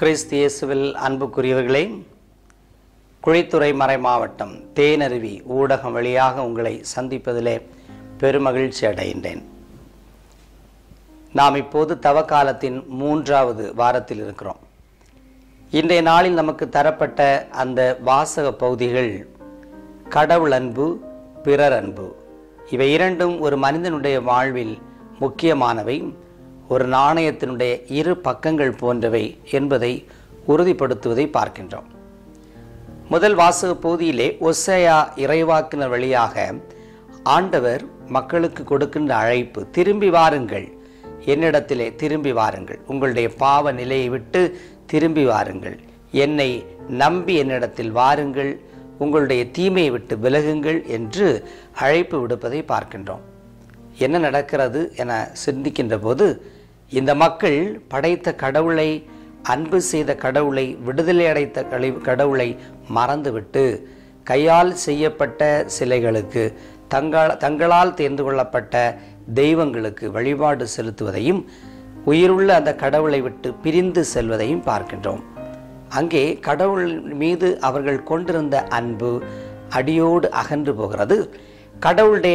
கிறிஸ்து இயேசுவில் அன்புக்குரியவர்களே குழித்துறை மறை மாவட்டம் தேனருவி ஊடகம் வழியாக உங்களை சந்திப்பதிலே பெருமகிழ்ச்சி அடைகின்றேன் நாம் இப்போது தவக்காலத்தின் மூன்றாவது வாரத்தில் இருக்கிறோம் இன்றைய நாளில் நமக்கு தரப்பட்ட அந்த வாசக பகுதிகள் கடவுள் அன்பு பிறர் அன்பு இவை இரண்டும் ஒரு மனிதனுடைய வாழ்வில் முக்கியமானவை ஒரு நாணயத்தினுடைய இரு பக்கங்கள் போன்றவை என்பதை உறுதிப்படுத்துவதை பார்க்கின்றோம் முதல் வாசக பகுதியிலே ஒசையா இறைவாக்கினர் வழியாக ஆண்டவர் மக்களுக்கு கொடுக்கின்ற அழைப்பு திரும்பி வாருங்கள் என்னிடத்திலே திரும்பி வாருங்கள் உங்களுடைய பாவ நிலையை விட்டு திரும்பி வாருங்கள் என்னை நம்பி என்னிடத்தில் வாருங்கள் உங்களுடைய தீமையை விட்டு விலகுங்கள் என்று அழைப்பு விடுப்பதை பார்க்கின்றோம் என்ன நடக்கிறது என சிந்திக்கின்ற போது இந்த மக்கள் படைத்த கடவுளை அன்பு செய்த கடவுளை விடுதலை அடைத்த கழி- கடவுளை மறந்துவிட்டு கையால் செய்யப்பட்ட சிலைகளுக்கு தங்கள் தங்களால் தேர்ந்து கொள்ளப்பட்ட தெய்வங்களுக்கு வழிபாடு செலுத்துவதையும் உயிருள்ள அந்த கடவுளை விட்டு பிரிந்து செல்வதையும் பார்க்கின்றோம் அங்கே கடவுள் மீது அவர்கள் கொண்டிருந்த அன்பு அடியோடு அகன்று போகிறது கடவுளுடைய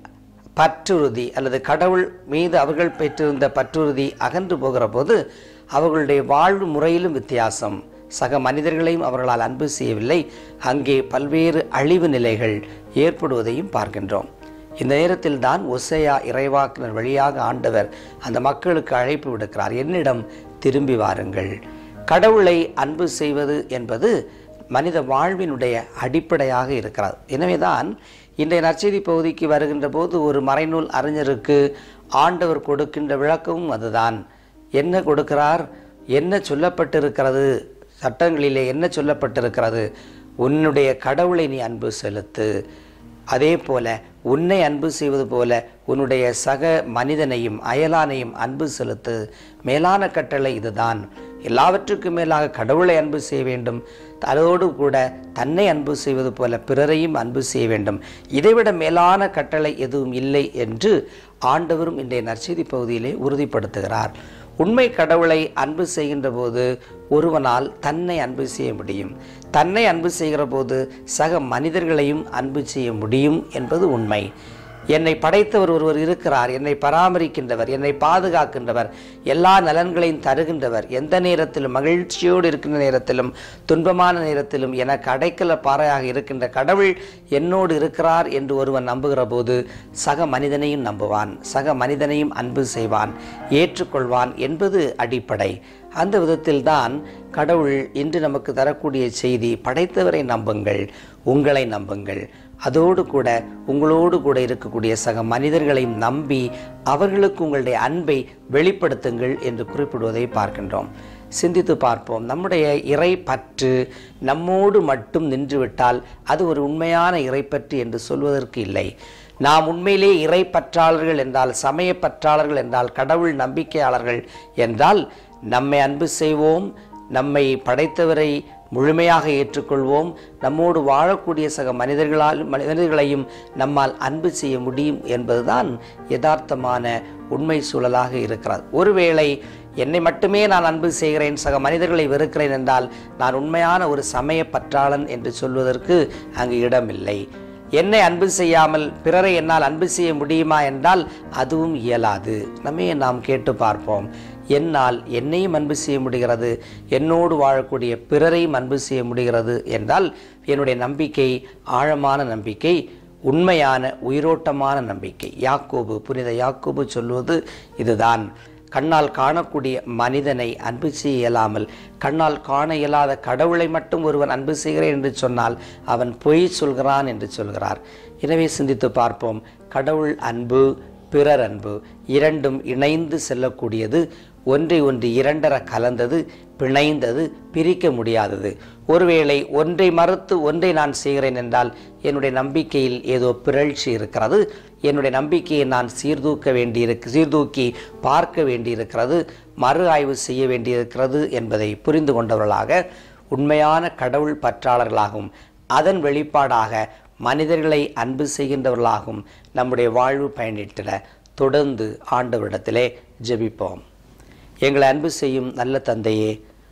பற்றுறுதி அல்லது கடவுள் மீது அவர்கள் பெற்றிருந்த பற்றுறுதி அகன்று போகிற போது அவர்களுடைய வாழ்வு முறையிலும் வித்தியாசம் சக மனிதர்களையும் அவர்களால் அன்பு செய்யவில்லை அங்கே பல்வேறு அழிவு நிலைகள் ஏற்படுவதையும் பார்க்கின்றோம் இந்த நேரத்தில் தான் ஒசையா இறைவாக்கினர் வழியாக ஆண்டவர் அந்த மக்களுக்கு அழைப்பு விடுக்கிறார் என்னிடம் திரும்பி வாருங்கள் கடவுளை அன்பு செய்வது என்பது மனித வாழ்வினுடைய அடிப்படையாக இருக்கிறது எனவேதான் இன்றைய நற்செய்தி பகுதிக்கு வருகின்ற போது ஒரு மறைநூல் அறிஞருக்கு ஆண்டவர் கொடுக்கின்ற விளக்கமும் அதுதான் என்ன கொடுக்கிறார் என்ன சொல்லப்பட்டிருக்கிறது சட்டங்களிலே என்ன சொல்லப்பட்டிருக்கிறது உன்னுடைய கடவுளை நீ அன்பு செலுத்து அதே போல உன்னை அன்பு செய்வது போல உன்னுடைய சக மனிதனையும் அயலானையும் அன்பு செலுத்து மேலான கட்டளை இதுதான் எல்லாவற்றுக்கும் மேலாக கடவுளை அன்பு செய்ய வேண்டும் அதோடு கூட தன்னை அன்பு செய்வது போல பிறரையும் அன்பு செய்ய வேண்டும் இதைவிட மேலான கட்டளை எதுவும் இல்லை என்று ஆண்டவரும் இன்றைய நற்செய்தி பகுதியிலே உறுதிப்படுத்துகிறார் உண்மை கடவுளை அன்பு செய்கின்ற போது ஒருவனால் தன்னை அன்பு செய்ய முடியும் தன்னை அன்பு செய்கிற போது சக மனிதர்களையும் அன்பு செய்ய முடியும் என்பது உண்மை என்னை படைத்தவர் ஒருவர் இருக்கிறார் என்னை பராமரிக்கின்றவர் என்னை பாதுகாக்கின்றவர் எல்லா நலன்களையும் தருகின்றவர் எந்த நேரத்திலும் மகிழ்ச்சியோடு இருக்கின்ற நேரத்திலும் துன்பமான நேரத்திலும் எனக்கு அடைக்கல பாறையாக இருக்கின்ற கடவுள் என்னோடு இருக்கிறார் என்று ஒருவன் நம்புகிற போது சக மனிதனையும் நம்புவான் சக மனிதனையும் அன்பு செய்வான் ஏற்றுக்கொள்வான் என்பது அடிப்படை அந்த விதத்தில்தான் கடவுள் இன்று நமக்கு தரக்கூடிய செய்தி படைத்தவரை நம்புங்கள் உங்களை நம்புங்கள் அதோடு கூட உங்களோடு கூட இருக்கக்கூடிய சக மனிதர்களையும் நம்பி அவர்களுக்கு உங்களுடைய அன்பை வெளிப்படுத்துங்கள் என்று குறிப்பிடுவதை பார்க்கின்றோம் சிந்தித்து பார்ப்போம் நம்முடைய இறை பற்று நம்மோடு மட்டும் நின்றுவிட்டால் அது ஒரு உண்மையான இறைப்பற்று என்று சொல்வதற்கு இல்லை நாம் உண்மையிலே இறை பற்றாளர்கள் என்றால் சமய பற்றாளர்கள் என்றால் கடவுள் நம்பிக்கையாளர்கள் என்றால் நம்மை அன்பு செய்வோம் நம்மை படைத்தவரை முழுமையாக ஏற்றுக்கொள்வோம் நம்மோடு வாழக்கூடிய சக மனிதர்களால் மனிதர்களையும் நம்மால் அன்பு செய்ய முடியும் என்பதுதான் யதார்த்தமான உண்மை சூழலாக இருக்கிறது ஒருவேளை என்னை மட்டுமே நான் அன்பு செய்கிறேன் சக மனிதர்களை வெறுக்கிறேன் என்றால் நான் உண்மையான ஒரு சமய பற்றாளன் என்று சொல்வதற்கு அங்கு இடமில்லை என்னை அன்பு செய்யாமல் பிறரை என்னால் அன்பு செய்ய முடியுமா என்றால் அதுவும் இயலாது நம்மையே நாம் கேட்டு பார்ப்போம் என்னால் என்னையும் அன்பு செய்ய முடிகிறது என்னோடு வாழக்கூடிய பிறரையும் அன்பு செய்ய முடிகிறது என்றால் என்னுடைய நம்பிக்கை ஆழமான நம்பிக்கை உண்மையான உயிரோட்டமான நம்பிக்கை யாக்கோபு புனித யாக்கோபு சொல்வது இதுதான் கண்ணால் காணக்கூடிய மனிதனை அன்பு செய்ய இயலாமல் கண்ணால் காண இயலாத கடவுளை மட்டும் ஒருவன் அன்பு செய்கிறேன் என்று சொன்னால் அவன் பொய் சொல்கிறான் என்று சொல்கிறார் எனவே சிந்தித்து பார்ப்போம் கடவுள் அன்பு பிறர் அன்பு இரண்டும் இணைந்து செல்லக்கூடியது ஒன்றை ஒன்று இரண்டர கலந்தது பிணைந்தது பிரிக்க முடியாதது ஒருவேளை ஒன்றை மறுத்து ஒன்றை நான் செய்கிறேன் என்றால் என்னுடைய நம்பிக்கையில் ஏதோ பிறழ்ச்சி இருக்கிறது என்னுடைய நம்பிக்கையை நான் சீர்தூக்க வேண்டியிருக்கு சீர்தூக்கி பார்க்க வேண்டியிருக்கிறது மறு ஆய்வு செய்ய வேண்டியிருக்கிறது என்பதை புரிந்து கொண்டவர்களாக உண்மையான கடவுள் பற்றாளர்களாகவும் அதன் வெளிப்பாடாக மனிதர்களை அன்பு செய்கின்றவர்களாகவும் நம்முடைய வாழ்வு பயணிட்டிட தொடர்ந்து ஆண்டவரிடத்திலே ஜெபிப்போம் எங்களை அன்பு செய்யும் நல்ல தந்தையே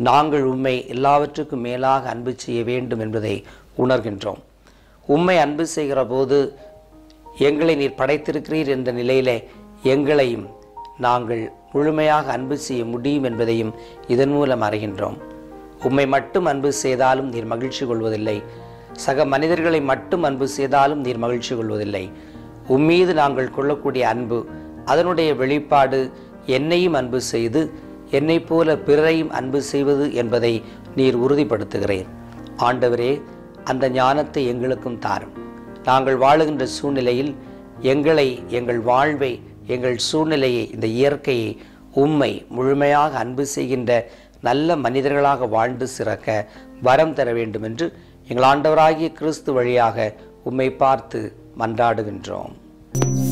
நாங்கள் உம்மை எல்லாவற்றுக்கும் மேலாக அன்பு செய்ய வேண்டும் என்பதை உணர்கின்றோம் உம்மை அன்பு செய்கிற போது எங்களை நீர் படைத்திருக்கிறீர் என்ற நிலையிலே எங்களையும் நாங்கள் முழுமையாக அன்பு செய்ய முடியும் என்பதையும் இதன் மூலம் அறிகின்றோம் உம்மை மட்டும் அன்பு செய்தாலும் நீர் மகிழ்ச்சி கொள்வதில்லை சக மனிதர்களை மட்டும் அன்பு செய்தாலும் நீர் மகிழ்ச்சி கொள்வதில்லை உம்மீது நாங்கள் கொள்ளக்கூடிய அன்பு அதனுடைய வெளிப்பாடு என்னையும் அன்பு செய்து என்னைப் போல பிறரையும் அன்பு செய்வது என்பதை நீர் உறுதிப்படுத்துகிறேன் ஆண்டவரே அந்த ஞானத்தை எங்களுக்கும் தாரும் நாங்கள் வாழுகின்ற சூழ்நிலையில் எங்களை எங்கள் வாழ்வை எங்கள் சூழ்நிலையை இந்த இயற்கையை உம்மை முழுமையாக அன்பு செய்கின்ற நல்ல மனிதர்களாக வாழ்ந்து சிறக்க வரம் தர வேண்டும் என்று எங்கள் ஆண்டவராகிய கிறிஸ்து வழியாக உம்மை பார்த்து மன்றாடுகின்றோம்